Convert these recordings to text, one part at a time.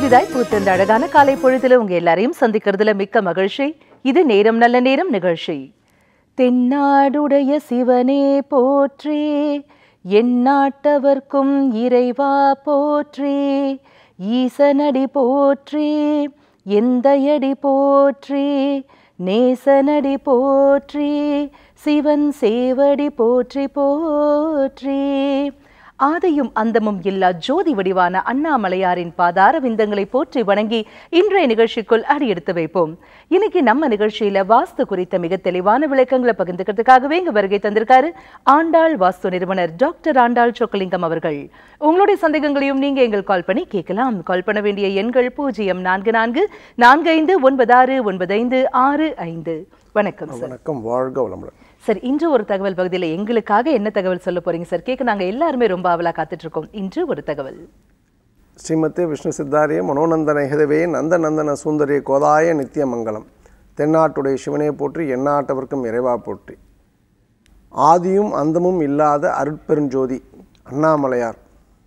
புதிதாய் பூத்த இந்த அழகான காலை பொழுதுல உங்க எல்லாரையும் சந்திக்கிறதுல மிக்க மகிழ்ச்சி இது நேரம் நல்ல நேரம் நிகழ்ச்சி தென்னாடுடைய சிவனே போற்றி எந்நாட்டவர்க்கும் இறைவா போற்றி ஈசனடி போற்றி எந்தையடி போற்றி நேசனடி போற்றி சிவன் சேவடி போற்றி போற்றி ஆதியும் அந்தமும் இல்லா ஜோதி வடிவான அண்ணாமலையாரின் பாதார விந்தங்களை போற்றி வணங்கி இன்றைய நிகழ்ச்சிக்குள் அடியெடுத்து வைப்போம் இன்னைக்கு நம்ம நிகழ்ச்சியில வாஸ்து குறித்த மிக தெளிவான விளக்கங்களை பகிர்ந்துக்கிறதுக்காகவே இங்க வருகை தந்திருக்காரு ஆண்டாள் வாஸ்து நிறுவனர் டாக்டர் ஆண்டாள் சொக்கலிங்கம் அவர்கள் உங்களுடைய சந்தேகங்களையும் நீங்க எங்கள் கால் பண்ணி கேட்கலாம் கால் பண்ண வேண்டிய எண்கள் பூஜ்ஜியம் நான்கு நான்கு நான்கு ஐந்து ஒன்பது ஆறு ஒன்பது ஐந்து ஆறு ஐந்து வணக்கம் சார் வணக்கம் வாழ்க வளமுடன் சார் இன்று ஒரு தகவல் பகுதியில் எங்களுக்காக என்ன தகவல் சொல்ல போறீங்க சார் கேட்க நாங்க எல்லாருமே ரொம்ப ஆவலா காத்துட்டு இருக்கோம் இன்று ஒரு தகவல் ஸ்ரீமதி விஷ்ணு சித்தாரிய மனோநந்தன ஹிதவே நந்த நந்தன சுந்தரிய கோதாய நித்திய மங்கலம் தென்னாட்டுடைய சிவனே போற்றி எந்நாட்டவர்க்கும் இறைவா போற்றி ஆதியும் அந்தமும் இல்லாத அருட்பெருஞ்சோதி அண்ணாமலையார்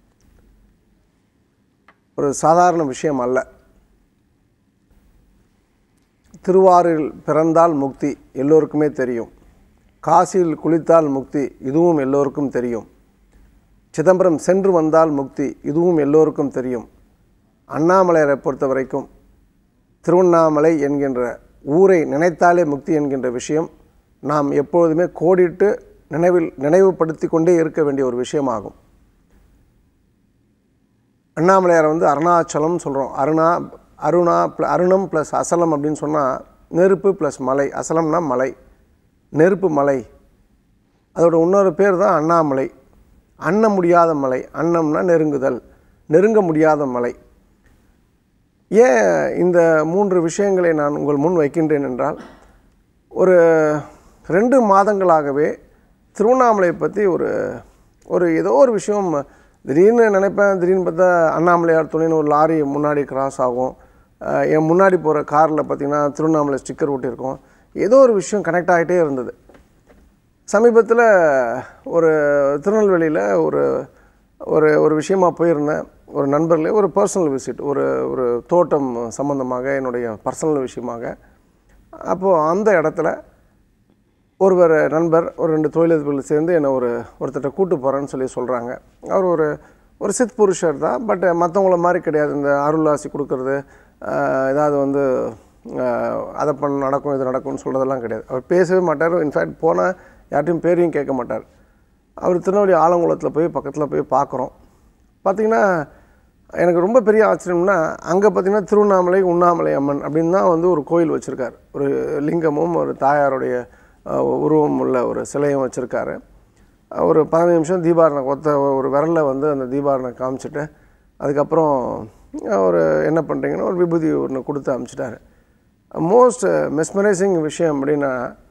ஒரு சாதாரண விஷயம் அல்ல திருவாரூரில் பிறந்தால் முக்தி எல்லோருக்குமே தெரியும் காசியில் குளித்தால் முக்தி இதுவும் எல்லோருக்கும் தெரியும் சிதம்பரம் சென்று வந்தால் முக்தி இதுவும் எல்லோருக்கும் தெரியும் அண்ணாமலையரை பொறுத்த வரைக்கும் திருவண்ணாமலை என்கின்ற ஊரை நினைத்தாலே முக்தி என்கின்ற விஷயம் நாம் எப்பொழுதுமே கோடிட்டு நினைவில் நினைவுபடுத்தி கொண்டே இருக்க வேண்டிய ஒரு விஷயமாகும் அண்ணாமலையாரை வந்து அருணாச்சலம் சொல்கிறோம் அருணா அருணா ப்ள அருணம் ப்ளஸ் அசலம் அப்படின்னு சொன்னால் நெருப்பு ப்ளஸ் மலை அசலம்னா மலை நெருப்பு மலை அதோட இன்னொரு பேர் தான் அண்ணாமலை அண்ண முடியாத மலை அன்னம்னா நெருங்குதல் நெருங்க முடியாத மலை ஏன் இந்த மூன்று விஷயங்களை நான் உங்கள் முன் வைக்கின்றேன் என்றால் ஒரு ரெண்டு மாதங்களாகவே திருவண்ணாமலையை பற்றி ஒரு ஒரு ஏதோ ஒரு விஷயம் திடீர்னு நினைப்பேன் திடீர்னு பார்த்தா அண்ணாமலையார் துணைன்னு ஒரு லாரி முன்னாடி கிராஸ் ஆகும் அஹ் என் முன்னாடி போகிற காரில் பார்த்திங்கன்னா திருவண்ணாமலை ஸ்டிக்கர் ஒட்டியிருக்கோம் ஏதோ ஒரு விஷயம் கனெக்ட் ஆகிட்டே இருந்தது சமீபத்தில் ஒரு திருநெல்வேலியில் ஒரு ஒரு ஒரு விஷயமா போயிருந்தேன் ஒரு நண்பர்களே ஒரு பர்சனல் விசிட் ஒரு ஒரு தோட்டம் சம்பந்தமாக என்னுடைய பர்சனல் விஷயமாக அப்போது அந்த இடத்துல ஒருவர் நண்பர் ஒரு ரெண்டு தொழிலதிபர்கள் சேர்ந்து என்னை ஒரு ஒருத்தர்கிட்ட கூட்டு போகிறேன்னு சொல்லி சொல்கிறாங்க அவர் ஒரு ஒரு சித் புருஷர் தான் பட் மற்றவங்கள மாதிரி கிடையாது இந்த அருளாசி கொடுக்கறது ஆஹ், ஏதாவது வந்து ஆஹ், அதை பண்ண நடக்கும் இது நடக்கும்னு சொல்கிறதெல்லாம் கிடையாது அவர் பேசவே மாட்டார் இன்ஃபேக்ட் போனால் யார்ட்டையும் பேரையும் கேட்க மாட்டார் அவர் திருநெல்வேலி ஆலங்குளத்தில் போய் பக்கத்தில் போய் பார்க்குறோம் பார்த்தீங்கன்னா எனக்கு ரொம்ப பெரிய ஆச்சரியம்னா அங்கே பார்த்தீங்கன்னா திருவண்ணாமலை உண்ணாமலை அம்மன் அப்படின்னு தான் வந்து ஒரு கோயில் வச்சுருக்காரு ஒரு லிங்கமும் ஒரு தாயாருடைய அஹ், உருவம் உள்ள ஒரு சிலையும் வச்சுருக்காரு ஒரு பதினஞ்சு நிமிஷம் தீபாரணை ஒத்த ஒரு விரலில் வந்து அந்த தீபாரணை காமிச்சிட்டு அதுக்கப்புறம் ஒரு என்ன பண்ணுறீங்கன்னா ஒரு விபூதி ஒன்று கொடுத்து அனுப்பிச்சிட்டாரு மோஸ்ட் மெஸ்மரைசிங் விஷயம் அப்படின்னா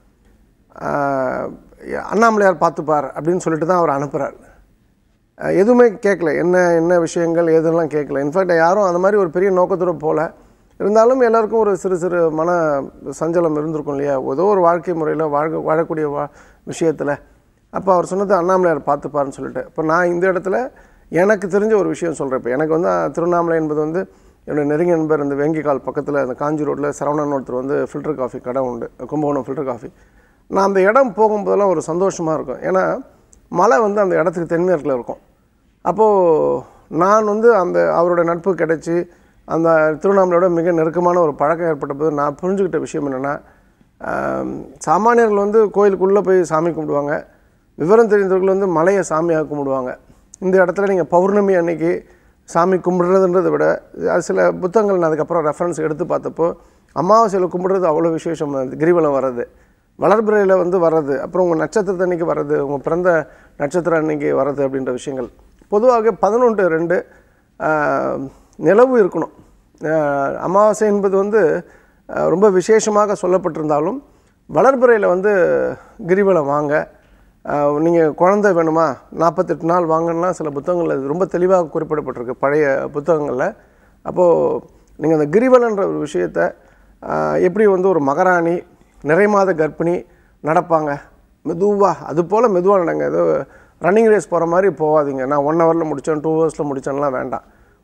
ஆஹ், அண்ணாமலையார் பார்த்துப்பார் அப்படின்னு சொல்லிட்டு தான் அவர் அனுப்புகிறார் அஹ் எதுவுமே கேட்கல என்ன என்ன விஷயங்கள் எதெல்லாம் கேட்கல இன்ஃபேக்ட் யாரும் அந்த மாதிரி ஒரு பெரிய நோக்கத்தோட போகல இருந்தாலும் எல்லாருக்கும் ஒரு சிறு சிறு மன சஞ்சலம் இருந்திருக்கும் இல்லையா ஏதோ ஒரு வாழ்க்கை முறையில் வாழ்க வாழக்கூடிய வா விஷயத்தில் அப்போ அவர் சொன்னது அண்ணாமலையார் பார்த்துப்பாருன்னு சொல்லிட்டு இப்போ நான் இந்த இடத்துல எனக்கு தெரிஞ்ச ஒரு விஷயம் சொல்கிறேன் இப்போ எனக்கு வந்து அஹ், திருவண்ணாமலை என்பது வந்து என்னோட நெருங்கிய நண்பர் இந்த வேங்கிக்கால் பக்கத்தில் அந்த காஞ்சி ரோட்டில் சரவணன் ஒருத்தர் வந்து ஃபில்டர் காஃபி கடை உண்டு கும்பகோணம் ஃபில்டர் காஃபி நான் அந்த இடம் போகும்போதெல்லாம் ஒரு சந்தோஷமாக இருக்கும் ஏன்னா மலை வந்து அந்த இடத்துக்கு தென்மேற்கில் இருக்கும் அப்போது நான் வந்து அந்த அவரோட நட்பு கிடைச்சி அந்த திருவண்ணாமலையோட மிக நெருக்கமான ஒரு பழக்கம் ஏற்பட்ட போது நான் புரிஞ்சுக்கிட்ட விஷயம் என்னென்னா சாமானியர்கள் வந்து கோயிலுக்குள்ளே போய் சாமி கும்பிடுவாங்க விவரம் தெரிந்தவர்கள் வந்து மலையை சாமியாக கும்பிடுவாங்க இந்த இடத்துல நீங்கள் பௌர்ணமி அன்னைக்கு சாமி கும்பிடுறதுன்றதை விட அது சில புத்தகங்கள் நான் அதுக்கப்புறம் ரெஃபரன்ஸ் எடுத்து பார்த்தப்போ அமாவாசையில் கும்பிடுறது அவ்வளோ விசேஷம் அது கிரிவலம் வர்றது வளர்பிறையில் வந்து வர்றது அப்புறம் உங்கள் நட்சத்திரத்து அன்னைக்கு வர்றது உங்கள் பிறந்த நட்சத்திரம் அன்னைக்கு வர்றது அப்படின்ற விஷயங்கள் பொதுவாக பதினொன்று ரெண்டு ஆஹ், நிலவு இருக்கணும் ஆஹ், அமாவாசை என்பது வந்து ஆஹ், ரொம்ப விசேஷமாக சொல்லப்பட்டிருந்தாலும் வளர்பிறையில் வந்து கிரிவலம் வாங்க நீங்கள் குழந்தை வேணுமா நாற்பத்தெட்டு நாள் வாங்கன்னா சில புத்தகங்கள் அது ரொம்ப தெளிவாக குறிப்பிடப்பட்டிருக்கு பழைய புத்தகங்களில் அப்போது நீங்கள் அந்த கிரிவலன்ற ஒரு விஷயத்தை ஆஹ், எப்படி வந்து ஒரு மகாராணி நிறைமாத கர்ப்பிணி நடப்பாங்க மெதுவாக அது போல் மெதுவாக நடங்க ஏதோ ரன்னிங் ரேஸ் போகிற மாதிரி போகாதீங்க நான் ஒன் ஹவரில் முடித்தேன் டூ ஹவர்ஸில் முடித்தேன்லாம் வேண்டாம்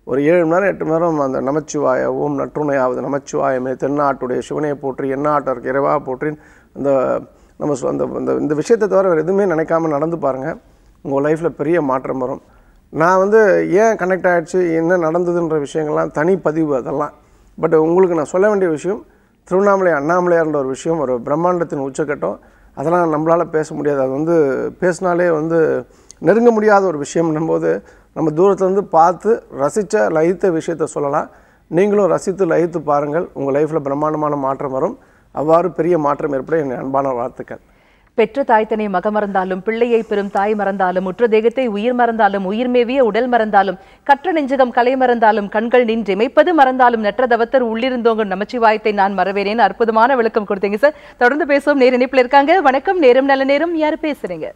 ஒரு ஏழு மணி நேரம் எட்டு மணி நேரம் அந்த நமச்சிவாய ஓம் நற்றுணையாவது நமச்சிவாயமே தென்னாட்டுடைய சிவனையை போற்றி எண்ணாட்டருக்கு இறைவா போற்றின்னு அந்த நம்ம சொ- அந்த அந்த இந்த விஷயத்தை தவிர வேறு எதுவுமே நினைக்காம நடந்து பாருங்கள் உங்கள் லைஃப்பில் பெரிய மாற்றம் வரும் நான் வந்து ஏன் கனெக்ட் ஆகிடுச்சு என்ன நடந்ததுன்ற விஷயங்கள்லாம் தனி பதிவு அதெல்லாம் பட் உங்களுக்கு நான் சொல்ல வேண்டிய விஷயம் திருவண்ணாமலை அண்ணாமலையார்ன்ற ஒரு விஷயம் ஒரு பிரம்மாண்டத்தின் உச்சக்கட்டம் அதெல்லாம் நம்மளால் பேச முடியாது அது வந்து பேசினாலே வந்து நெருங்க முடியாத ஒரு விஷயம்னும் போது நம்ம தூரத்துலேருந்து பார்த்து ரசித்த லயித்த விஷயத்த சொல்லலாம் நீங்களும் ரசித்து லயித்து பாருங்கள் உங்கள் லைஃப்பில் பிரம்மாண்டமான மாற்றம் வரும் அவ்வாறு பெரிய மாற்றம் ஏற்பட என் அன்பான வாழ்த்துக்கள் பெற்ற தாய் தன்னை மகமறந்தாலும் பிள்ளையை பெறும் தாய் மறந்தாலும் உற்ற தேகத்தை உயிர் மறந்தாலும் உயிர் மேவிய உடல் மறந்தாலும் கற்ற நெஞ்சகம் கலை மறந்தாலும் கண்கள் நின்று இமைப்பது மறந்தாலும் நெற்ற தவத்தர் உள்ளிருந்தோங்க நமச்சிவாயத்தை நான் மறவேனேன்னு அற்புதமான விளக்கம் கொடுத்தீங்க சார் தொடர்ந்து பேசுவோம் நேர இணைப்புல இருக்காங்க வணக்கம் நேரம் நல்ல நேரம் யார் பேசுறீங்க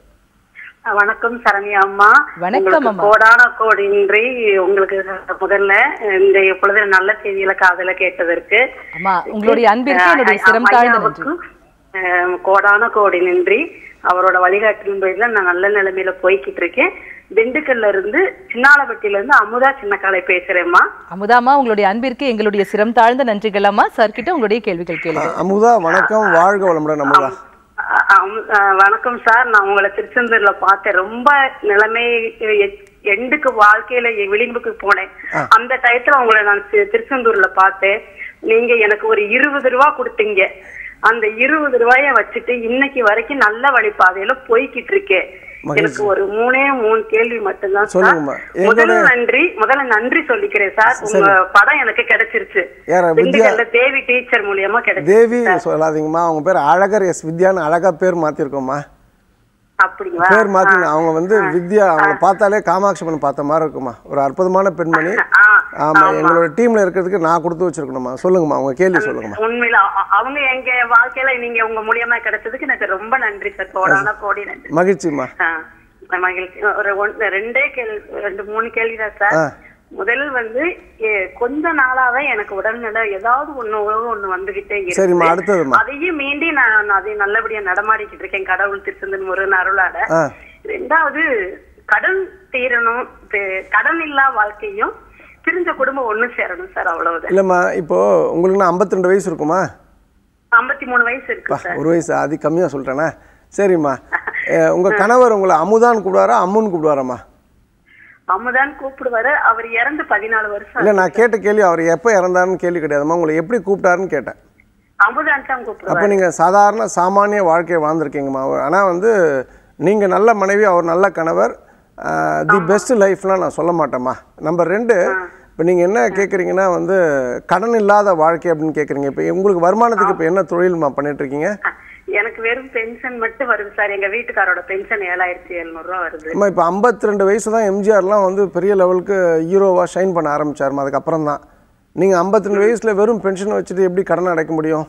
வணக்கம் சரண்யா அம்மா வணக்கம் உங்களுக்கு அம்மா. கோடான கோடி நன்றி உங்களுக்கு முதல்ல இந்த இப்பொழுது நல்ல செய்தியில காதல கேட்டதற்கு அம்மா உங்களுடைய அன்பிற்கு என்னுடைய அஹ் சிரம் தாழ்ந்த நன்றி ஐயாவுக்கும், அஹ், கோடான கோடி நன்றி அவரோட வழிகாட்டின் பேர்ல நான் நல்ல நிலைமையில போய்கிட்டு இருக்கேன் திண்டுக்கல்ல இருந்து சின்னாலப்பட்டியில இருந்து அமுதா சின்னக்காலை பேசுறேம்மா அமுதாமா உங்களுடைய அன்பிற்கு எங்களுடைய சிரம் தாழ்ந்த நன்றிகள் அம்மா சார் கிட்ட உங்களுடைய கேள்விகள் கேளுங்க அமுதா வணக்கம் வாழ்க வளமுடன் அமுதா அஹ் அம்- அஹ் வணக்கம் சார் நான் உங்களை திருச்செந்தூர்ல பார்த்தேன் ரொம்ப நிலைமை எ- எண்டுக்கு வாழ்க்கையில எ- விளிம்புக்கு போனேன் அந்த டயத்துல உங்களை நான் தி- திருச்செந்தூர்ல பார்த்தேன் நீங்க எனக்கு ஒரு இருபது ரூபா கொடுத்தீங்க அந்த இருபது ரூபாய வச்சுட்டு இன்னைக்கு வரைக்கும் நல்ல வழிபாதையில போய்கிட்டு இருக்கேன் எனக்கு ஒரு மூணே மூணு கேள்வி மட்டும்தான் சார் சொல்லுங்கம்மா. முதல்ல எங்களுடைய- நன்றி முதல்ல நன்றி சொல்லிக்கிறேன் சார் உங்க படம் எனக்கு கிடைச்சிருச்சு யார, வித்யா? திண்டுக்கல்ல தேவி டீச்சர் மூலியமா கிடைச்சிருச்சு தேவி சொல்லாதீங்கம்மா அவங்க பேர் அழகர் எஸ் வித்யான்னு அழகா பேர் மாத்திருக்கோம்மா அப்படிங்களா பேர் மாத்தி அவங்க வந்து வித்யா அவங்க பார்த்தாலே காமாட்சி அம்மன் பார்த்த மாதிரி இருக்குமா ஒரு அற்புதமான பெண்மணி ஆ, ஆமா எங்களோட டீம்ல இருக்கிறதுக்கு நான் கொடுத்து வச்சிருக்கணுமா சொல்லுங்கம்மா உங்க கேள்வி சொல்லுங்கம்மா உண்மையில அ- அவங்க எங்க வாழ்க்கையில நீங்க உங்க மூலியமா கிடைச்சதுக்கு எனக்கு ரொம்ப நன்றி சார் கோடான கோடி நன்றி மகிழ்ச்சிம்மா ஆ, மகிழ்ச்சி ஒரு ஒன்று ரெண்டே கேள்வி ரெண்டு மூணு கேள்விதான் சார் ஆ. முதல் வந்து எ, கொஞ்ச நாளாவே எனக்கு உடல்நிலை ஏதாவது ஒண்ணு ஒண்ணு வந்துகிட்டே சரிம்மா, இருக்கு அடுத்ததும்மா. அதையும் மீண்டி நான் அதை நல்லபடியா நடமாடிக்கிட்டு இருக்கேன் கடவுள் திருச்செந்தன் முருகன் அருளாட ஆ ரெண்டாவது கடன் தீரணும் தெ- கடன் இல்லா வாழ்க்கையும் பிரிஞ்ச குடும்பம் ஒண்ணு சேரணும் சார் அவ்வளவுதான் இல்லைம்மா இப்போ உங்களுக்கு நான் 52 வயசு இருக்குமா ஐம்பத்தி மூணு வயசு இருக்கு சார் ஒரு வயசு அதி கம்மியா சொல்லிட்டேனே சரிம்மா அஹ், உங்க கணவர் உங்களை அமுதான்னு கூப்பிடுவாரா அம்முன்னு கூப்பிடுவாராம்மா அம்மதான் கூப்பிடுவாரு அவர் இறந்து பதினாலு வருஷம் இல்லை நான் கேட்ட கேள்வி அவர் எப்போ இறந்தாருன்னு கேள்வி கிடையாதும்மா உங்களை எப்படி கூப்பிட்டாருன்னு கேட்டேன் அமுதான் தான் கூப்பிடுவாரு அப்போ நீங்கள் சாதாரண சாமானிய வாழ்க்கையை வாழ்ந்திருக்கீங்கம்மா ஆனால் வந்து நீங்கள் நல்ல மனைவி அவர் நல்ல கணவர் தி பெஸ்ட் லைஃப்லாம் நான் சொல்ல மாட்டேம்மா நம்பர் ரெண்டு இப்போ நீங்கள் என்ன கேட்குறீங்கன்னா வந்து கடன் இல்லாத வாழ்க்கை அப்படின்னு கேட்குறீங்க இப்போ உங்களுக்கு வருமானத்துக்கு இப்போ என்ன தொழில்மா பண்ணிட்டு இருக்கீங்க எனக்கு வெறும் பென்ஷன் மட்டும் வருது சார் எங்க வீட்டுக்காரோட பென்ஷன் ஏழாயிரத்தி எழுநூறு ரூபா வருது அம்மா இப்போ 52 ரெண்டு வயசு தான் எம்ஜிஆர்லாம் வந்து பெரிய லெவலுக்கு ஹீரோவாக ஷைன் பண்ண ஆரம்பிச்சாருமா அதுக்கப்புறம் தான் நீங்கள் 52 ரெண்டு வயசில் வெறும் பென்ஷன் வச்சுட்டு எப்படி கடன் அடைக்க முடியும்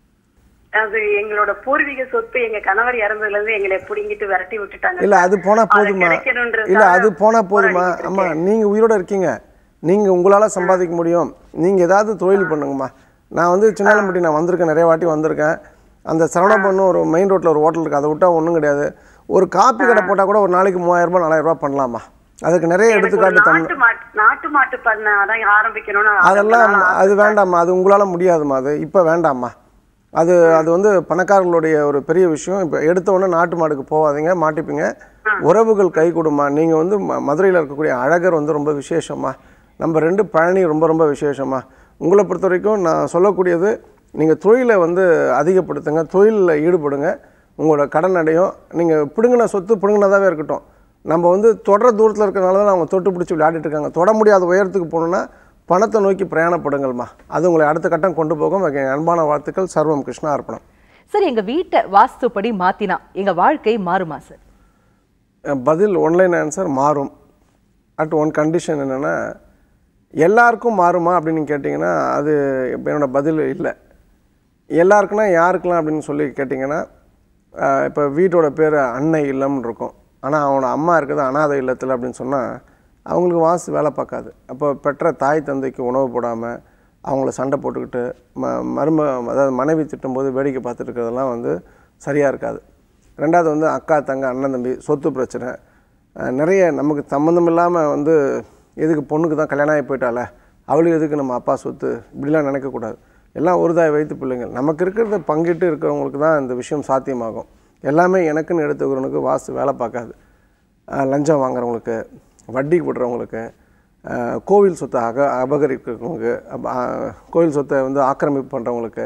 அது எங்களோட பூர்வீக சொத்து எங்க கணவர் இறந்ததுல இருந்து எங்களை புடிங்கிட்டு விரட்டி விட்டுட்டாங்க இல்ல அது போனா அது போதுமா கிடைக்கணுன்றதுக்காக இல்ல அது போனா போதுமா போராடிட்டு அம்மா நீங்க உயிரோட இருக்கீங்க நீங்க உங்களால சம்பாதிக்க முடியும் நீங்க ஏதாவது தொழில் பண்ணுங்கம்மா நான் வந்து சின்னாலம்பட்டி நான் வந்திருக்கேன் நிறைய வாட்டி வந்திருக்கேன் அந்த சரவணபன்னு ஒரு மெயின் ரோட்ல ஒரு ஹோட்டல் இருக்கு அதை விட்டா ஒண்ணும் கிடையாது ஒரு காப்பி கடை போட்டா கூட ஒரு நாளைக்கு மூவாயிரம் ரூபாய் நாலாயிரம் ரூபாய் பண்ணலாமா அதுக்கு நிறைய எனக்கு ஒரு எடுத்துக்காட்டு தமிழ் நாட்டு மாட்டு நாட்டு மாட்டு பண்ண அதான் ஆரம்பிக்கணும்னு அதெல்லாம் ஆரம்பிக்கணும்னு அது வேண்டாம்மா அது உங்களால முடியாதும்மா அது இப்போ வேண்டாம்மா அது அது வந்து பணக்காரர்களுடைய ஒரு பெரிய விஷயம் இப்போ எடுத்த உடனே நாட்டு மாடுக்கு போகாதீங்க மாட்டிப்பீங்க உறவுகள் கை கொடுமா நீங்கள் வந்து ம மதுரையில் இருக்கக்கூடிய அழகர் வந்து ரொம்ப விசேஷமா நம்ம ரெண்டு பழனி ரொம்ப ரொம்ப விசேஷமா உங்களை பொறுத்த வரைக்கும் நான் சொல்லக்கூடியது நீங்கள் தொழிலை வந்து அதிகப்படுத்துங்க தொழிலில் ஈடுபடுங்க உங்களோட கடன் அடையும் நீங்கள் பிடுங்கின சொத்து பிடுங்கினதாகவே இருக்கட்டும் நம்ம வந்து தொடர தூரத்தில் இருக்கிறனால தான் அவங்க தொட்டு பிடிச்சி விளையாடிட்டு இருக்காங்க தொட முடியாத உயரத்துக்கு போகணுன்னா பணத்தை நோக்கி பிரயாணப்படுங்கள்மா அது உங்களை அடுத்த கட்டம் கொண்டு போகும் என் அன்பான வாழ்த்துக்கள் சர்வம் கிருஷ்ணா அர்ப்பணம் சார் எங்க வீட்டை வாஸ்துப்படி மாத்தினா எங்க வாழ்க்கை மாறுமா சார் அஹ் பதில் ஒன்லைன் ஆன்சர் மாறும் அட் ஒன் கண்டிஷன் என்னென்னா எல்லாருக்கும் மாறுமா அப்படின்னு கேட்டிங்கன்னா அது இப்ப என்னோட பதில் இல்லை எல்லாருக்குன்னா யாருக்கெல்லாம் அப்படின்னு சொல்லி கேட்டிங்கன்னா இப்போ வீட்டோட பேர் அன்னை இல்லம்னு இருக்கும் ஆனால் அவனோட அம்மா இருக்குது அனாதை இல்லத்தில் அப்படின்னு சொன்னால் அவங்களுக்கு வாசு வேலை பார்க்காது அப்போ பெற்ற தாய் தந்தைக்கு உணவு போடாமல் அவங்கள சண்டை போட்டுக்கிட்டு ம மரும அதாவது மனைவி திட்டும்போது வேடிக்கை பார்த்துட்டு இருக்கிறதெல்லாம் வந்து சரியாக இருக்காது ரெண்டாவது வந்து அக்கா தங்க அண்ணன் தம்பி சொத்து பிரச்சனை அஹ் நிறைய நமக்கு சம்மந்தம் இல்லாமல் வந்து எதுக்கு பொண்ணுக்கு தான் கல்யாணம் ஆகி போயிட்டால அவளுக்கு எதுக்கு நம்ம அப்பா சொத்து இப்படிலாம் நினைக்கக்கூடாது எல்லாம் ஒரு தாய் வைத்து பிள்ளைங்கள் நமக்கு இருக்கிறத பங்கிட்டு இருக்கிறவங்களுக்கு தான் இந்த விஷயம் சாத்தியமாகும் எல்லாமே எனக்குன்னு எடுத்துக்கிறவனுக்கு வாஸ்து வேலை பார்க்காது அஹ் லஞ்சம் வாங்குறவங்களுக்கு வட்டிக்கு விடுறவங்களுக்கு அஹ் கோவில் சொத்தை அக அபகரிக்கிறவங்களுக்கு அப்ப, அஹ், கோவில் சொத்தை வந்து ஆக்கிரமிப்பு பண்ணுறவங்களுக்கு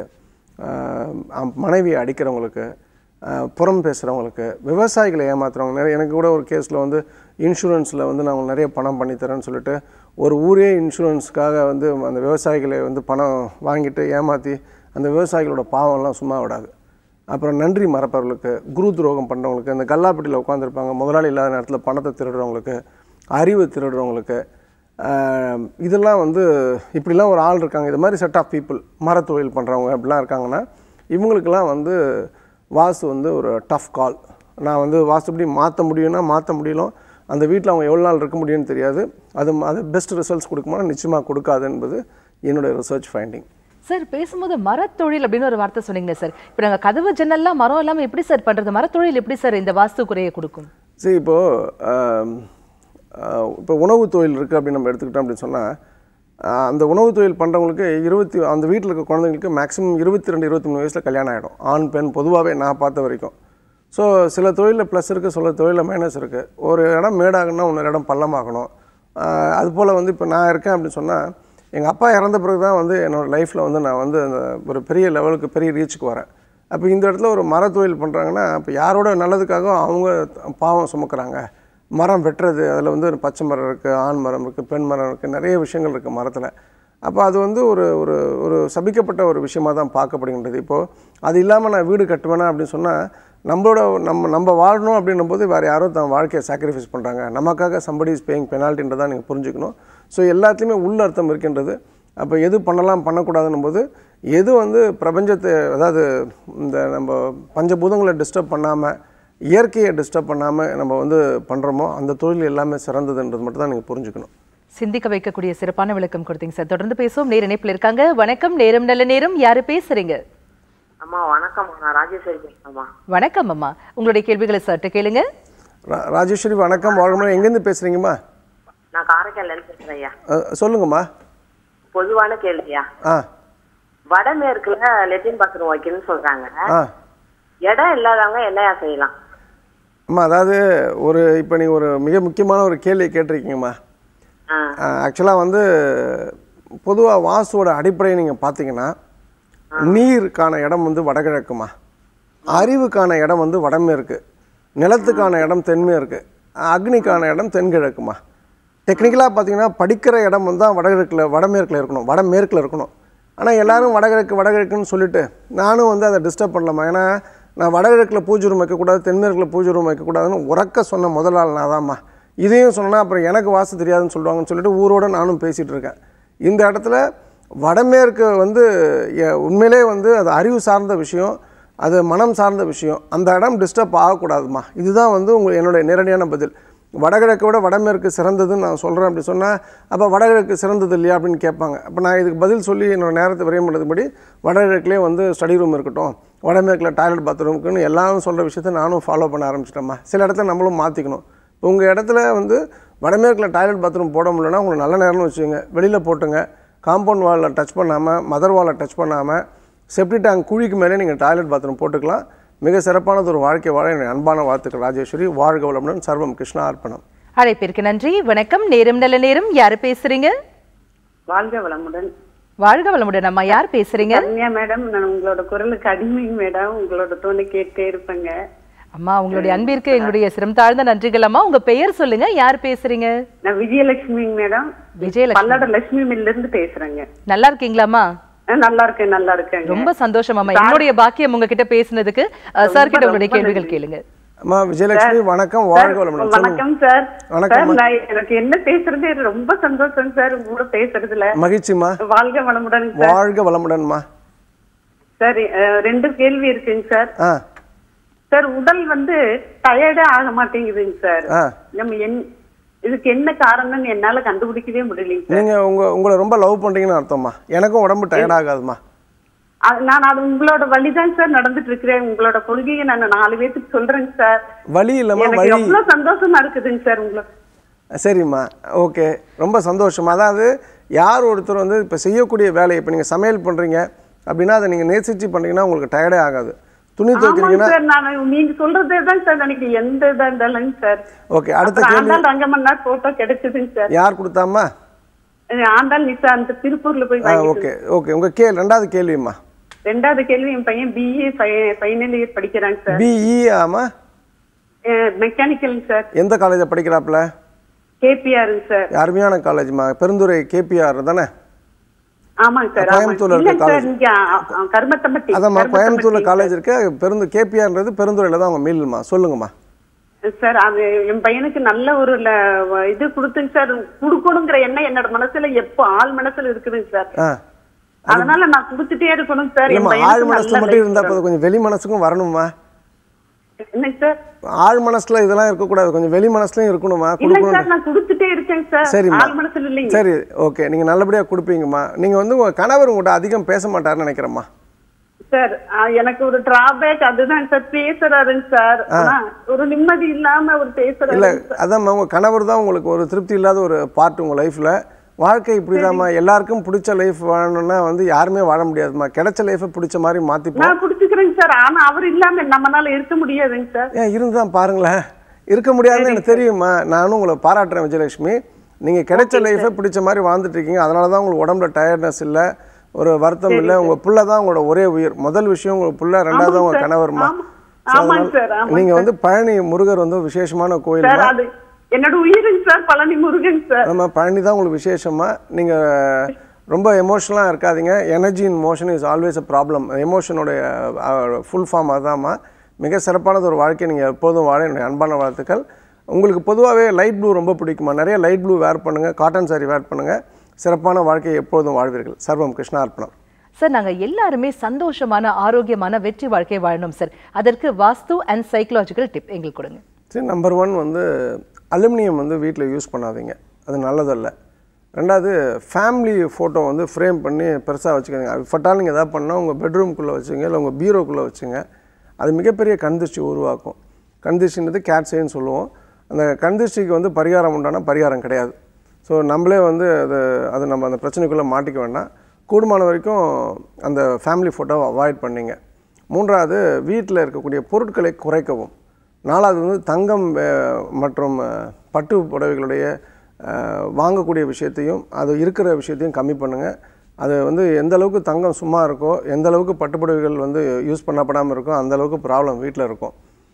மனைவியை அடிக்கிறவங்களுக்கு அஹ், புறம் பேசுகிறவங்களுக்கு விவசாயிகளை ஏமாத்துறவங்க நிறைய எனக்கு கூட ஒரு கேஸில் வந்து இன்சூரன்ஸில் வந்து நான் உங்களுக்கு நிறைய பணம் பண்ணித்தரேன்னு சொல்லிட்டு ஒரு ஊரே இன்சூரன்ஸ்க்காக வந்து அந்த விவசாயிகளை வந்து பணம் வாங்கிட்டு ஏமாற்றி அந்த விவசாயிகளோட பாவம்லாம் சும்மா விடாது அப்புறம் நன்றி மறப்பவர்களுக்கு குரு துரோகம் பண்ணுறவங்களுக்கு இந்த கல்லாப்பட்டியில் உட்காந்துருப்பாங்க முதலாளி இல்லாத நேரத்தில் பணத்தை திருடுறவங்களுக்கு அறிவு திருடுறவங்களுக்கு ஆஹ், இதெல்லாம் வந்து இப்படிலாம் ஒரு ஆள் இருக்காங்க இது மாதிரி செட் ஆஃப் பீப்புள் மரத்தொழில் பண்ணுறவங்க அப்படிலாம் இருக்காங்கன்னா இவங்களுக்கெல்லாம் வந்து வாஸ்து வந்து ஒரு டஃப் கால் நான் வந்து வாஸ்து எப்படி மாற்ற முடியும்னா மாற்ற முடியலும் அந்த வீட்டில் அவங்க எவ்வளோ நாள் இருக்க முடியும்னு தெரியாது அது அது பெஸ்ட் ரிசல்ட்ஸ் கொடுக்குமா நிச்சயமாக கொடுக்காது என்பது என்னுடைய ரிசர்ச் ஃபைண்டிங் சார் பேசும்போது மரத்தொழில் அப்படின்னு ஒரு வார்த்தை சொன்னீங்க சார் இப்போ நாங்கள் கதவு ஜன்னல்லாம் மரம் இல்லாமல் எப்படி சார் பண்ணுறது மரத்தொழில் எப்படி சார் இந்த வாஸ்து குறையை கொடுக்கும் சரி இப்போது இப்போ உணவு தொழில் இருக்குது அப்படின்னு நம்ம எடுத்துக்கிட்டோம் அப்படின்னு சொன்னால் அந்த உணவு தொழில் பண்ணுறவங்களுக்கு இருபத்தி அந்த வீட்டில் இருக்க குழந்தைங்களுக்கு மேக்ஸிமம் இருபத்தி ரெண்டு இருபத்தி மூணு வயசில் கல்யாணம் ஆகிடும் ஆண் பெண் பொதுவாகவே நான் பார்த்த வரைக்கும் ஸோ சில தொழிலில் ப்ளஸ் இருக்குது சில தொழிலில் மைனஸ் இருக்குது ஒரு இடம் மேடாகணும்னா இன்னொரு இடம் பள்ளமாகணும் ஆஹ் அது போல் வந்து இப்போ நான் இருக்கேன் அப்படின்னு சொன்னால் எங்கள் அப்பா இறந்த பிறகு தான் வந்து என்னோடய லைஃப்பில் வந்து நான் வந்து அந்த ஒரு பெரிய லெவலுக்கு பெரிய ரீச்சுக்கு வரேன் அப்போ இந்த இடத்துல ஒரு மரத்தொழில் பண்ணுறாங்கன்னா இப்போ யாரோட நல்லதுக்காக அவங்க பாவம் சுமக்கிறாங்க மரம் வெட்டுறது அதில் வந்து ஒரு பச்சை மரம் இருக்குது ஆண் மரம் இருக்குது பெண் மரம் இருக்குது நிறைய விஷயங்கள் இருக்குது மரத்தில் அப்போ அது வந்து ஒரு ஒரு ஒரு சபிக்கப்பட்ட ஒரு விஷயமா தான் பார்க்கப்படுகின்றது இப்போது அது இல்லாமல் நான் வீடு கட்டுவேனா அப்படின்னு சொன்னால் நம்மளோட நம்ம நம்ம வாழணும் அப்படின்னும் போது வேறு யாரோ தன் வாழ்க்கையை சாக்ரிஃபைஸ் பண்ணுறாங்க நமக்காக சம்படி இஸ் பேயிங் பெனால்ட்டின்றதான் நீங்கள் புரிஞ்சுக்கணும் ஸோ எல்லாத்துலேயுமே உள்ள அர்த்தம் இருக்கின்றது அப்போ எது பண்ணலாம் பண்ணக்கூடாதுன்னும் போது எது வந்து பிரபஞ்சத்தை அதாவது இந்த நம்ம பஞ்சபூதங்களை டிஸ்டர்ப் பண்ணாமல் இயற்கையை டிஸ்டர்ப் பண்ணாமல் நம்ம வந்து பண்ணுறோமோ அந்த தொழில் எல்லாமே சிறந்ததுன்றது மட்டும் தான் நீங்கள் புரிஞ்சுக்கணும் சிந்திக்க வைக்கக்கூடிய சிறப்பான விளக்கம் கொடுத்தீங்க சார் தொடர்ந்து பேசுவோம் நேர இணைப்பில் இருக்காங்க வணக்கம் நேரம் நல்ல நேரம் யாரு பேசுறீங்க அம்மா வணக்கம் நான் ராஜேஸ்வரி பேசுறேம்மா வணக்கம் அம்மா உங்களுடைய கேள்விகளை சற்று கேளுங்க ரா- ராஜேஸ்வரி வணக்கம் வாழ்க்கை எங்கேருந்து பேசுகிறீங்கம்மா நான் காரைக்கால்ல இருந்து பேசுறேன் ஐயா சொல்லுங்கம்மா பொதுவான கேள்வியா ஆ வடமேற்குல லெட்டின் பாத்ரூம் வைக்கணும்னு சொல்றாங்க ஆ இடம் இல்லாதவங்க என்னையா செய்யலாம் அம்மா அதாவது ஒரு இப்போ நீங்கள் ஒரு மிக முக்கியமான ஒரு கேள்வி கேட்டிருக்கீங்கம்மா ஆ ஆக்சுவலாக வந்து பொதுவாக வாசுவோட அடிப்படையை நீங்கள் பார்த்தீங்கன்னா நீருக்கான இடம் வந்து வடகிழக்குமா அறிவுக்கான இடம் வந்து வடமேற்கு நிலத்துக்கான இடம் தென்மேற்கு அக்னிக்கான இடம் தென்கிழக்குமா டெக்னிக்கலாக பார்த்தீங்கன்னா படிக்கிற இடம் வந்து தான் வடகிழக்கில் வடமேற்கில் இருக்கணும் வடமேற்கில் இருக்கணும் ஆனால் எல்லாரும் வடகிழக்கு வடகிழக்குன்னு சொல்லிட்டு நானும் வந்து அதை டிஸ்டர்ப் பண்ணலாமா ஏன்னா நான் வடகிழக்கில் பூஜை ரூம் வைக்கக்கூடாது தென்மேற்கில் பூஜை ரூம் வைக்கக்கூடாதுன்னு உறக்க சொன்ன முதல் ஆள் நான் தான்மா இதையும் சொன்னா அப்புறம் எனக்கு வாசு தெரியாதுன்னு சொல்லுவாங்கன்னு சொல்லிட்டு ஊரோட நானும் பேசிகிட்டு இருக்கேன் இந்த இடத்துல வடமேற்கு வந்து எ- உண்மையிலே வந்து அது அறிவு சார்ந்த விஷயம் அது மனம் சார்ந்த விஷயம் அந்த இடம் டிஸ்டர்ப் ஆகக்கூடாதுமா இதுதான் வந்து உங்கள் என்னுடைய நேரடியான பதில் வடகிழக்கை விட வடமேற்கு சிறந்ததுன்னு நான் சொல்கிறேன் அப்படி சொன்னால் அப்போ வடகிழக்கு சிறந்தது இல்லையா அப்படின்னு கேட்பாங்க அப்போ நான் இதுக்கு பதில் சொல்லி என்னோட நேரத்தை விரையும் பண்ணதுபடி வடகிழக்குலேயே வந்து ஸ்டடி ரூம் இருக்கட்டும் வடமேற்கில் டாய்லெட் பாத்ரூம் இருக்குன்னு எல்லாரும் சொல்கிற விஷயத்த நானும் ஃபாலோ பண்ண ஆரம்பிச்சிட்டேம்மா சில இடத்துல நம்மளும் மாற்றிக்கணும் இப்போ உங்கள் இடத்துல வந்து வடமேற்கில் டாய்லெட் பாத்ரூம் போட முடியலன்னா உங்களுக்கு நல்ல நேரம்னு வச்சுக்கோங்க வெளியில் போட்டுங்க காம்பவுண்ட் வாலில் டச் பண்ணாமல் மதர் வாலை டச் பண்ணாமல் செப்டி டேங்க் குழிக்கு மேலே நீங்கள் டாய்லெட் பாத்ரூம் போட்டுக்கலாம் மிக சிறப்பானது ஒரு வாழ்க்கை வாழ என்னுடைய அன்பான வாழ்த்துக்கள் ராஜேஸ்வரி வாழ்க வளமுடன் சர்வம் கிருஷ்ணா அர்ப்பணம் அழைப்பிற்கு நன்றி வணக்கம் நேரம் நல்ல நேரம் யாரு பேசுறீங்க வாழ்க வளமுடன் வாழ்க வளமுடன் அம்மா யார் பேசுறீங்க கன்யா மேடம் நான் உங்களோட குரலுக்கு அடிமை மேடம் உங்களோட தோணை கேட்டே இருப்பேங்க அம்மா உங்களுடைய அன்பிற்கு எங்களுடைய சிரம் தாழ்ந்த நன்றிகள் அம்மா உங்க பெயர் சொல்லுங்க யார் பேசுறீங்க நான் விஜயலட்சுமி மேடம் விஜயலட்சுமி பல்லட லட்சுமி மில்ல இருந்து பேசுறேங்க நல்லா இருக்கீங்களாம்மா அஹ் நல்லா இருக்கேன் நல்லா இருக்கேங்க ரொம்ப சந்தோஷம் அம்மா என்னுடைய பாக்கியம் உங்ககிட்ட பேசினதுக்கு சார் கிட்ட உங்களுடைய ரொம்ப கேள்விகள் நன்றி. கேளுங்க அம்மா விஜயலட்சுமி வணக்கம் வாழ்க வளமுடன் சொல்லுங்க வணக்கம் சார் வணக்கம் சார் நான் எனக்கு என்ன பேசுறது ரொம்ப சந்தோஷம் சார் உங்க கூட பேசுறதுல மகிழ்ச்சிம்மா வாழ்க வளமுடன் சார் வாழ்க வளமுடன்மா சரி அஹ், ரெண்டு கேள்வி இருக்குங்க சார் ஆ சார் உடல் வந்து டயர்டே ஆக மாட்டேங்குதுங்க சார் ஆ நம்ம என் இதுக்கு என்ன காரணம்னு என்னால கண்டுபிடிக்கவே முடியலைங்க சார் நீங்கள் உங்கள் உங்களை ரொம்ப லவ் பண்ணுறீங்கன்னு அர்த்தம்மா எனக்கும் உடம்பு டயர்ட் ஆகாதுமா அது- நான் அது உங்களோட வழிதான் சார் நடந்துட்டு இருக்கிறேன் உங்களோட கொள்கையை நான் நாலு பேத்துக்கு சொல்றேங்க சார் வலி இல்லைம்மா எனக்கு வழி எவ்வளவு சந்தோஷமா இருக்குதுங்க சார் உங்களை சரிம்மா ஓகே ரொம்ப சந்தோஷம் அதாவது யார் ஒருத்தர் வந்து இப்போ செய்யக்கூடிய வேலையை இப்போ நீங்கள் சமையல் பண்ணுறீங்க அப்படின்னா அதை நீங்கள் நேசிச்சு பண்ணுறீங்கன்னா உங்களுக்கு டயர்டே ஆகாது துணி ஆமாங்க துவைக்கிறீங்கன்னா சார் நான் நீங்க சொல்றதே தான் சார் எனக்கு எந்த இதா இருந்தாலும் சார் ஓகே அடுத்த அப்புறம் கேள்வி ஆண்டாள் ரங்கமன்னார் போட்டோ கிடைச்சதுங்க சார் யார் கொடுத்தாம்மா அஹ் ஆண்டாள் நிசா அந்த திருப்பூர்ல போய் ஆ வாங்கிட்டு ஓகே ஓகே உங்கள் கே ரெண்டாவது கேள்விம்மா ரெண்டாவது கேள்வி என் பையன் பிஏ ஃபைனல் இயர் படிக்கிறாங்க சார் பிஇ ஆமா மெக்கானிக்கல் சார் எந்த காலேஜில் படிக்கிறாப்புல கேபிஆருங்க சார் அருமையான காலேஜ்மா பெருந்துறை கேபிஆர் தானே ஆமாங்க சார் கோயம்புத்தூர்ல இல்ல இருக்க சார் இங்க அ, அ, கருமத்தம்பட்டி அதாம்மா கோயம்புத்தூர்ல கருமத்தம்பட்டி காலேஜ் இருக்கு பெருந்து கேபிஆர்ன்றது பெருந்துறையில் தான் அவங்க மில்லுமா சொல்லுங்கம்மா சார் அது என் பையனுக்கு நல்ல ஒரு ல- இது கொடுத்துங்க சார் கொடுக்கணுங்கிற எண்ணம் என்னோட மனசுல எப்போ ஆள் மனசுல இருக்குதுங்க சார் ஆ அதனால நான் கொடுத்துட்டே இருக்கணும் சார் என் இல்லைம்மா ஆழ் பையனுக்கு மனசுல நல்ல மட்டும் life இருந்தால் போதும் கொஞ்சம் வெளி மனசுக்கும் வரணுமா என்னங்க சார் ஆழ் மனசுல இதெல்லாம் இருக்கக்கூடாது கொஞ்சம் வெளி மனசுலயும் இருக்கணுமா இல்லைங்க கொடுக்கணும் சார் நான் கொடுத்துட்டே இருக்கேன் சார் சரிம்மா ஆள் மனசுல இல்லைங்க சரி ஓகே நீங்க நல்லபடியா கொடுப்பீங்கம்மா நீங்க வந்து உங்க கணவர் உங்கள்கிட்ட அதிகம் பேச மாட்டாருன்னு நினைக்கிறேம்மா சார் ஆ, எனக்கு ஒரு டிராபேக் அதுதான் சார் பேசுறாருங்க சார் ஆனா ஒரு நிம்மதி இல்லாம ஒரு இல்ல பேசுறாரு அதாம்மா உங்க கணவர் தான் உங்களுக்கு ஒரு திருப்தி இல்லாத ஒரு பார்ட் உங்க லைஃப்ல வாழ்க்கை இப்படிதாம்மா எல்லாருக்கும் பிடிச்ச லைஃப் வாழணும்னா வந்து யாருமே வாழ முடியாதும்மா கிடைச்ச லைஃபை பிடிச்ச மாதிரி மாத்திப்போம் நான் புடிச்சுக்கிறேங்க சார் ஆனா அவர் இல்லாம நம்மனால இருக்க முடியாதுங்க சார் ஏன் இருந்துதான் பாருங்களேன் இருக்க முடியாதுன்னு எனக்கு தெரியுமா நானும் உங்களை பாராட்டுறேன் விஜயலட்சுமி நீங்க கிடைச்ச லைஃபை பிடிச்ச மாதிரி வாழ்ந்துட்டு இருக்கீங்க அதனால தான் உங்களுக்கு உடம்புல டயர்ட்னஸ் இல்லை ஒரு வருத்தம் இல்லை உங்க புள்ள தான் உங்களோட ஒரே உயிர் முதல் விஷயம் உங்க புள்ள ரெண்டாவது உங்க சார். கணவர்மா ஆமா. So, ஆமாங்க அதனால சார், ஆமாங்க நீங்க வந்து பழனி முருகர் வந்து விசேஷமான கோயில் சார் அது என்னோட உயிருங்க சார் பழனி முருகன் சார் நம்ம பழனி தான் உங்களுக்கு விசேஷமா நீங்க ரொம்ப எமோஷனலாக இருக்காதீங்க energy in motion is always a problem எமோஷனுடைய ஃபுல் ஃபார்ம் அதாம்மா மிக சிறப்பானது ஒரு வாழ்க்கை நீங்கள் எப்போதும் வாழ என்னுடைய அன்பான வாழ்த்துக்கள் உங்களுக்கு பொதுவாகவே லைட் ப்ளூ ரொம்ப பிடிக்குமா நிறைய லைட் ப்ளூ வேர் பண்ணுங்கள் காட்டன் saree வேர் பண்ணுங்கள் சிறப்பான வாழ்க்கையை எப்போதும் வாழ்வீர்கள் சர்வம் கிருஷ்ணா அர்ப்பணம் சார் நாங்க எல்லாருமே சந்தோஷமான ஆரோக்கியமான வெற்றி வாழ்க்கை வாழணும் சார் அதற்கு வாஸ்து அண்ட் சைக்கலாஜிக்கல் டிப் எங்களுக்கு கொடுங்க சரி நம்பர் ஒன் வந்து அலுமினியம் வந்து வீட்டில் யூஸ் பண்ணாதீங்க அது நல்லதல்ல ரெண்டாவது ஃபேமிலி ஃபோட்டோ வந்து ஃப்ரேம் பண்ணி பெருசாக வச்சுக்கோங்க அது ஃபட்டால் நீங்கள் எதாவது பண்ணால் உங்கள் பெட்ரூம்குள்ளே வச்சுங்க இல்லை உங்கள் பீரோக்குள்ளே வச்சுங்க அது மிகப்பெரிய கண்திஷ்டி உருவாக்கும் கண்திஷ்டின்றது கேட்ஸேன்னு சொல்லுவோம் அந்த கண்திஷ்டிக்கு வந்து பரிகாரம் உண்டானா பரிகாரம் கிடையாது ஸோ நம்மளே வந்து அது அது நம்ம அந்த பிரச்சனைக்குள்ளே மாட்டிக்க வேண்டாம் கூடுமான வரைக்கும் அந்த ஃபேமிலி ஃபோட்டோவை அவாய்ட் பண்ணிங்க மூன்றாவது வீட்டில் இருக்கக்கூடிய பொருட்களை குறைக்கவும் நாலாவது வந்து தங்கம் அஹ், மற்றும் அஹ், பட்டு புடவைகளுடைய அஹ், வாங்கக்கூடிய விஷயத்தையும் அது இருக்கிற விஷயத்தையும் கம்மி பண்ணுங்கள் அது வந்து எந்த அளவுக்கு தங்கம் சும்மா இருக்கோ எந்த அளவுக்கு பட்டு புடவைகள் வந்து யூஸ் பண்ணப்படாமல் இருக்கோ அந்த அளவுக்கு ப்ராப்ளம் வீட்டில் இருக்கும்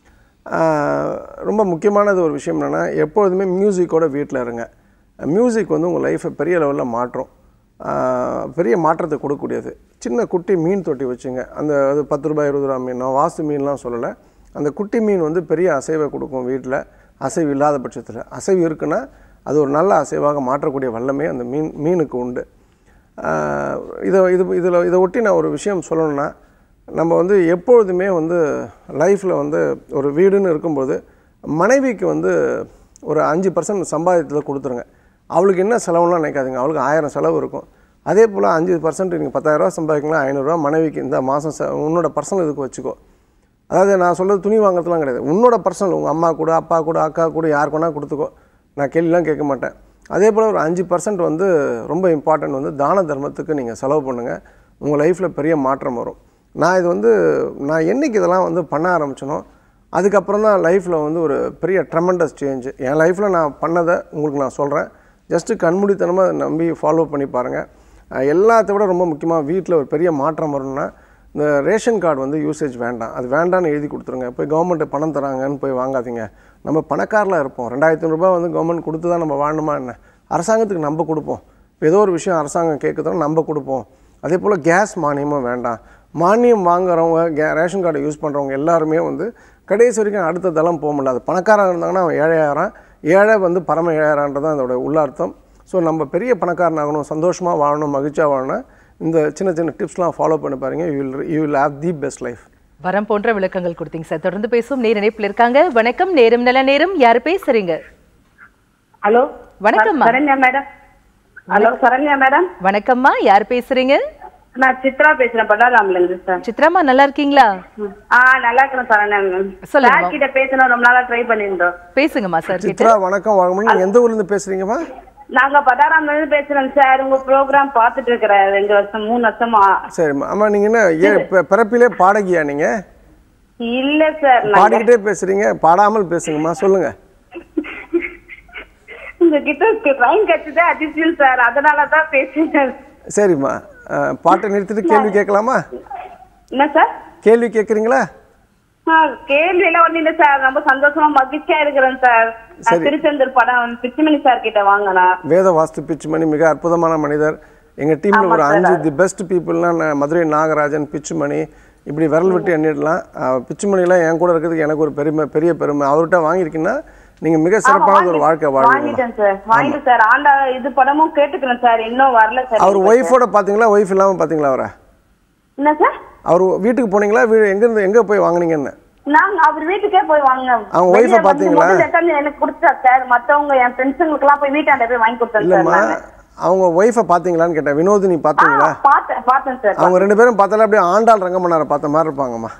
ஆஹ் ரொம்ப முக்கியமானது ஒரு விஷயம் என்னென்னா எப்பொழுதுமே மியூசிக்கோட வீட்டில் இருங்க மியூசிக் வந்து உங்கள் லைஃப்பை பெரிய லெவலில் மாற்றும் ஆஹ் பெரிய மாற்றத்தை கொடுக்கக்கூடியது சின்ன குட்டி மீன் தொட்டி வச்சுங்க அந்த அது பத்து ரூபாய் இருபது ரூபா மீன் நான் வாஸ்து மீன்லாம் சொல்லலை அந்த குட்டி மீன் வந்து பெரிய அசைவை கொடுக்கும் வீட்டில் அசைவு இல்லாத பட்சத்தில் அசைவு இருக்குன்னா அது ஒரு நல்ல அசைவாக மாற்றக்கூடிய வல்லமை அந்த மீன் மீனுக்கு உண்டு ஆஹ் இதை இது இதில் இதை ஒட்டி நான் ஒரு விஷயம் சொல்லணும்னா நம்ம வந்து எப்பொழுதுமே வந்து லைஃப்பில் வந்து ஒரு வீடுன்னு இருக்கும்போது மனைவிக்கு வந்து ஒரு அஞ்சு பர்சன்ட் சம்பாதித்ததை கொடுத்துருங்க அவளுக்கு என்ன செலவுலாம் நினைக்காதீங்க அவளுக்கு ஆயிரம் செலவு இருக்கும் அதே போல் அஞ்சு பர்சன்ட் நீங்கள் பத்தாயிரரூவா சம்பாதிக்கலாம் ஐநூறுரூவா மனைவிக்கு இந்த மாதம் ச உன்னோட பர்சனல் இதுக்கு வச்சுக்கோ அதாவது நான் சொல்கிறது துணி வாங்குறதுலாம் கிடையாது உன்னோட பர்சனல் உங்கள் அம்மா கூட அப்பா கூட அக்கா கூட யாருக்கு வேணால் கொடுத்துக்கோ நான் கேள்விலாம் கேட்க மாட்டேன் அதே போல் ஒரு அஞ்சு பர்சன்ட் வந்து ரொம்ப இம்பார்ட்டன்ட் வந்து தான தர்மத்துக்கு நீங்கள் செலவு பண்ணுங்கள் உங்கள் லைஃப்பில் பெரிய மாற்றம் வரும் நான் இது வந்து நான் என்னைக்கு இதெல்லாம் வந்து பண்ண ஆரம்பிச்சனோ அதுக்கப்புறம் தான் லைஃப்பில் வந்து ஒரு பெரிய ட்ரெமண்டஸ் சேஞ்சு என் லைஃப்பில் நான் பண்ணதை உங்களுக்கு நான் சொல்கிறேன் ஜஸ்ட்டு கண்மூடித்தனமாக அதை நம்பி ஃபாலோ பண்ணி பாருங்கள் அஹ் எல்லாத்தை விட ரொம்ப முக்கியமாக வீட்டில் ஒரு பெரிய மாற்றம் வரணும்னா இந்த ரேஷன் கார்டு வந்து யூசேஜ் வேண்டாம் அது வேண்டாம்னு எழுதி கொடுத்துருங்க போய் கவர்மெண்ட் பணம் தராங்கன்னு போய் வாங்காதீங்க நம்ம பணக்காரில் இருப்போம் ரெண்டாயிரத்தி ரூபாய் வந்து கவர்மெண்ட் கொடுத்து தான் நம்ம வாழணுமா என்ன அரசாங்கத்துக்கு நம்ம கொடுப்போம் இப்போ ஏதோ ஒரு விஷயம் அரசாங்கம் கேட்குதோ நம்ம கொடுப்போம் அதே போல் கேஸ் மானியமும் வேண்டாம் மானியம் வாங்குறவங்க கே ரேஷன் கார்டை யூஸ் பண்ணுறவங்க எல்லாருமே வந்து கடைசி வரைக்கும் அடுத்த தளம் போக முடியாது பணக்காரன் இருந்தாங்கன்னா அவன் ஏழையாகிறான் ஏழை வந்து பரம ஏழையான்றது தான் அதோட உள்ளார்த்தம் ஸோ நம்ம பெரிய பணக்காரன் ஆகணும் சந்தோஷமாக வாழணும் மகிழ்ச்சியாக வாழணும் இந்த சின்ன சின்ன டிப்ஸ்லாம் ஃபாலோ பண்ணி பாருங்கள் you will you will have the best life வரம் போன்ற விளக்கங்கள் கொடுத்தீங்க சார் தொடர்ந்து பேசும் நேர இணைப்பில் இருக்காங்க வணக்கம் நேரம் நல்ல நேரம் யார் பேசுறீங்க ஹலோ வணக்கம்மா. Saranya madam hello Saranya madam வணக்கம்மா யார் பேசுறீங்க நான் சித்ரா பேசுறேன் பட்டாராம்ல இருந்து சார் சித்ராமா நல்லா இருக்கீங்களா ஆ நல்லா இருக்கிறேன் சார் நான் சொல்லுங்க. சார் கிட்ட பேசணும் ரொம்ப நாளா ட்ரை பண்ணியிருந்தோம் பேசுங்கம்மா சார் கிட்ட சித்ரா வணக்கம் வாங்கணும் நீங்கள் எந்த ஊர்லேருந்து பேசுகிறீங்கம்மா நாங்க பட்டாராம்ல இருந்து பேசுறோம் சார் உங்க ப்ரோக்ராம் பார்த்துட்டு இருக்கிறேன் ரெண்டு வருஷம் மூணு வருஷமா சரிம்மா அம்மா நீங்கள் என்ன ஏ பி- பிறப்பிலே பாடகியா நீங்கள் இல்ல சார் நாங்க பாடிக்கிட்டே பேசுகிறீங்க பாடாமல் பேசுங்கம்மா சொல்லுங்கள் உங்ககிட்ட ட்ரைன் கட்டுதே அதிசயம் சார் அதனாலதான் பேசுறேன் சரிம்மா அஹ், பாட்டை நிறுத்திட்டு கேள்வி கேட்கலாமா என்ன சார் கேள்வி கேட்குறீங்களா ஆ, கேள்வி எல்லாம் ஒண்ணு இல்ல சார் ரொம்ப சந்தோஷமா மகிழ்ச்சியா இருக்கிறேன் சார் நான் சரி. திருச்செந்தூர் படம் பிச்சுமணி சார் கிட்ட வாங்கினா வேத வாஸ்து பிச்சுமணி மிக அற்புதமான மனிதர் எங்கள் டீமில் ஒரு அஞ்சு தி பெஸ்ட் பீப்புள்லாம் நான் மதுரை நாகராஜன் பிச்சுமணி இப்படி விரல் விட்டு எண்ணிடலாம் அஹ், பிச்சுமணிலாம் என் கூட இருக்கிறதுக்கு எனக்கு ஒரு பெருமை பெரிய பெருமை அவர்கிட்ட வாங்கியிருக்கீங்கன்னா நீங்கள் மிக சிறப்பான ஒரு வாழ்க்கை வாழ்வீங்க வாங்கிட்டேன் சார் வாங்கிட்டேன் சார் ஆண்டா இது படமும் கேட்டுக்கிறேன் சார் இன்னும் வரல சார் அவர் ஒய்ஃபோட பார்த்தீங்களா ஒய்ஃப் இல்லாமல் பார்த்தீங்களா அவரை என்ன சார் அவர் வீட்டுக்கு போனீங்களா வீடு எங்கேருந்து எங்கே போய் வாங்குனீங்கன்னு நாங்க அவர் வீட்டுக்கே போய் வாங்க அவங்க wife-அ பாத்தீங்களா? எனக்கு கொடுத்தா சார் மத்தவங்க என் ஃப்ரெண்ட்ஸுங்களுக்கு எல்லாம் போய் வீட்டாண்ட போய் வாங்கி கொடுத்தேன் சார் இல்லைம்மா நானு. அவங்க ஒய்ஃபை பார்த்தீங்களான்னு கேட்டேன் வினோதினி ஆ, பார்த்தீங்களா பார்த்தேன் பார்த்தேன் சார் அவங்க ரெண்டு பேரும் பார்த்தாலே அப்படியே ஆண்டாள் ரங்கமன்னாரை பார்த்த மாதிரி இருப்பாங்கம்மா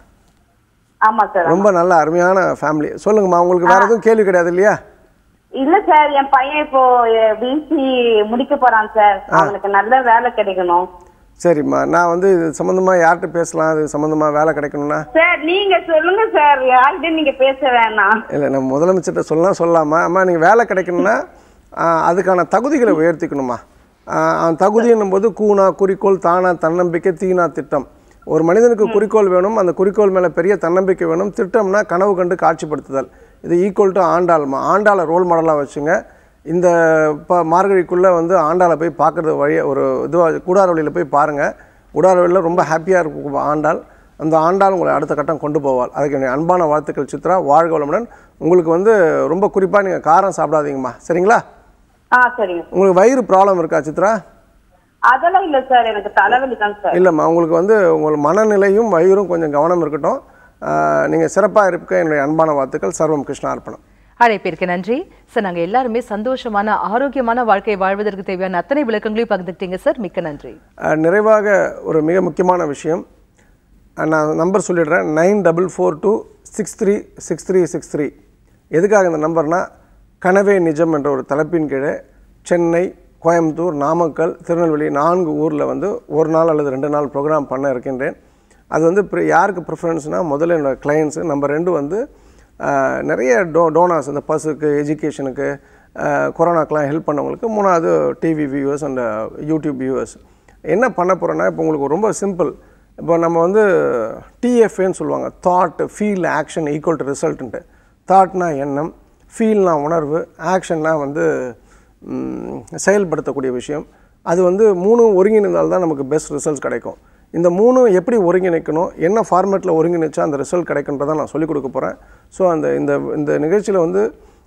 ஆமா சார் ரொம்ப நல்ல அருமையான ஃபேமிலி சொல்லுங்கம்மா உங்களுக்கு வேற எதுவும் கேள்வி கிடையாது இல்லையா இல்ல சார் என் பையன் இப்போ பிசி முடிக்க போறான் சார் அவனுக்கு நல்ல வேலை கிடைக்கணும் சரிம்மா நான் வந்து இது சம்மந்தமாக யார்கிட்ட பேசலாம் அது சம்மந்தமாக வேலை கிடைக்கணும்னா சார் நீங்க சொல்லுங்க சார் யார்கிட்டயும் நீங்க பேச வேணாம் இல்லை நம்ம முதலமைச்சர்கிட்ட சொல்லலாம் சொல்லலாமா அம்மா நீங்கள் வேலை கிடைக்கணும்னா ஆ, அதுக்கான தகுதிகளை உயர்த்திக்கணுமா ஆ, அந்த தகுதின்னும் போது கூனா குறிக்கோள் தானா தன்னம்பிக்கை தீனா திட்டம் ஒரு மனிதனுக்கு குறிக்கோள் வேணும் அந்த குறிக்கோள் மேலே பெரிய தன்னம்பிக்கை வேணும் திட்டம்னா கனவு கண்டு காட்சிப்படுத்துதல் இது ஈக்குவல் டு ஆண்டாள்மா ஆண்டாளை ரோல் மாடலாக வச்சுங்க இந்த இப்போ மார்கழிக்குள்ளே வந்து ஆண்டாளை போய் பார்க்குறது வழி ஒரு இதுவாக கூடார வழியில் போய் பாருங்கள் கூடார வழியில் ரொம்ப ஹாப்பியாக இருக்கும் ஆண்டாள் அந்த ஆண்டாள் உங்களை அடுத்த கட்டம் கொண்டு போவாள் அதுக்கு என்னுடைய அன்பான வாழ்த்துக்கள் சித்ரா வாழ்க வளமுடன் உங்களுக்கு வந்து ரொம்ப குறிப்பாக நீங்கள் காரம் சாப்பிடாதீங்கம்மா சரிங்களா ஆ சரிங்க உங்களுக்கு வயிறு ப்ராப்ளம் இருக்கா சித்ரா அதெல்லாம் இல்ல சார் எனக்கு தலைவலி தான் சார் இல்லைம்மா உங்களுக்கு வந்து உங்கள் மனநிலையும் வயிறும் கொஞ்சம் கவனம் இருக்கட்டும் நீங்கள் சிறப்பாக இருக்க என்னுடைய அன்பான வாழ்த்துக்கள் சர்வம் கிருஷ்ணா அர்ப்பணம் அழைப்பிற்கு நன்றி சார் நாங்க எல்லாருமே சந்தோஷமான ஆரோக்கியமான வாழ்க்கை வாழ்வதற்கு தேவையான அத்தனை விளக்கங்களையும் பகிர்ந்துக்கிட்டீங்க சார் மிக்க நன்றி அஹ், நிறைவாக ஒரு மிக முக்கியமான விஷயம் அஹ், நான் நம்பர் சொல்லிடுறேன் nine double four two six three six three six three எதுக்காக இந்த நம்பர்னா கனவே நிஜம் என்ற ஒரு தலைப்பின் கீழே சென்னை கோயம்புத்தூர் நாமக்கல் திருநெல்வேலி நான்கு ஊரில் வந்து ஒரு நாள் அல்லது ரெண்டு நாள் ப்ரோக்ராம் பண்ண இருக்கின்றேன் அது வந்து pri- யாருக்கு ப்ரிஃபரன்ஸ்னால் முதல்ல என்னோட கிளையன்ஸு நம்பர் ரெண்டு வந்து அஹ், நிறைய டோ டோனார்ஸ் இந்த பஸ்ஸுக்கு எஜுகேஷனுக்கு கொரோனாக்கெலாம் ஹெல்ப் பண்ணவங்களுக்கு மூணாவது TV viewers and YouTube viewers என்ன பண்ண போகிறோன்னா இப்போ உங்களுக்கு ரொம்ப சிம்பிள் இப்போ நம்ம வந்து டிஎஃப்ஏன்னு சொல்லுவாங்க thought feel action equal to ரிசல்ட்டுன்ட்டு தாட்னா எண்ணம் ஃபீல்னா உணர்வு ஆக்ஷன்னா வந்து ம், செயல்படுத்தக்கூடிய விஷயம் அது வந்து மூணும் ஒருங்கிணைந்தால் தான் நமக்கு பெஸ்ட் ரிசல்ட்ஸ் கிடைக்கும் இந்த மூணும் எப்படி ஒருங்கிணைக்கணும் என்ன ஃபார்மேட்டில் ஒருங்கிணைச்சா அந்த ரிசல்ட் கிடைக்குன்றதை நான் சொல்லிக் கொடுக்க போகிறேன் ஸோ அந்த இந்த இந்த நிகழ்ச்சியில் வந்து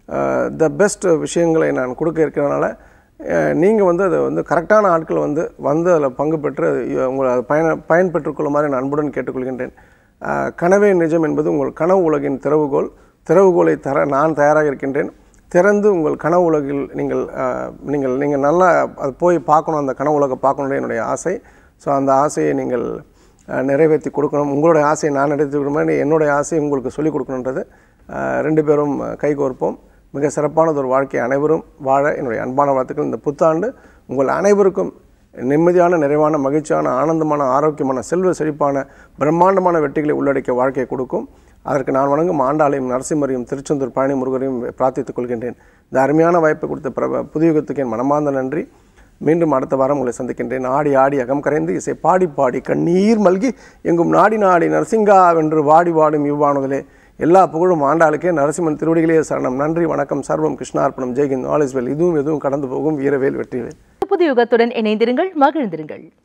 த பெஸ்ட் விஷயங்களை நான் கொடுக்க இருக்கிறதுனால நீங்கள் வந்து அதை வந்து கரெக்டான ஆட்கள் வந்து வந்து அதில் பங்கு பெற்று அஹ், உங்களை அதை பயன பயன்பெற்றுக்கொள்ளுமாறு நான் அன்புடன் கேட்டுக்கொள்கின்றேன் அஹ், கனவே நிஜம் என்பது உங்கள் கனவு உலகின் திறவுகோல் திறவுகோலை தர நான் தயாராக இருக்கின்றேன் திறந்து உங்கள் கனவு உலகில் நீங்கள் அஹ், நீங்கள் நீங்கள் நல்லா அது போய் பார்க்கணும் அந்த கனவு உலகை பார்க்கணுன்னு என்னுடைய ஆசை ஸோ அந்த ஆசையை நீங்கள் அஹ், நிறைவேற்றி கொடுக்கணும் உங்களுடைய ஆசையை நான் நிறைவேற்றி கொடுக்குற மாதிரி என்னுடைய ஆசையை உங்களுக்கு சொல்லிக் கொடுக்கணுன்றது அஹ், ரெண்டு பேரும் அஹ், கைகோர்ப்போம் மிக சிறப்பானது ஒரு வாழ்க்கை அனைவரும் வாழ என்னுடைய அன்பான வாழ்த்துக்கள் இந்த புத்தாண்டு உங்கள் அனைவருக்கும் நிம்மதியான நிறைவான மகிழ்ச்சியான ஆனந்தமான ஆரோக்கியமான செல்வ செழிப்பான பிரம்மாண்டமான வெற்றிகளை உள்ளடக்கிய வாழ்க்கையை கொடுக்கும் அதற்கு நான் வணங்கும் ஆண்டாளையும் நரசிம்மரையும் திருச்செந்தூர் பழனி முருகரையும் பிரார்த்தித்துக் கொள்கின்றேன் இந்த அருமையான வாய்ப்பை கொடுத்த பிரப புதியுகத்துக்கு என் மனமார்ந்த நன்றி மீண்டும் அடுத்த வாரம் உங்களை சந்திக்கின்றேன் ஆடி ஆடி அகம் கரைந்து இசை பாடி பாடி கண்ணீர் மல்கி எங்கும் நாடி நாடி நரசிங்கா வென்று வாடி வாடும் இவ்வானுதலே எல்லா புகழும் ஆண்டாளுக்கே நரசிம்மன் திருவடிகளே சரணம் நன்றி வணக்கம் சர்வம் கிருஷ்ணார்ப்பணம் ஜெய்கிந்த் ஆல் இஸ் வெல் இதுவும் எதுவும் கடந்து போகும் வீரவேல் வெற்றிவேல் புது யுகத்துடன் இணைந்திருங்கள் மகிழ்ந்திருங்கள்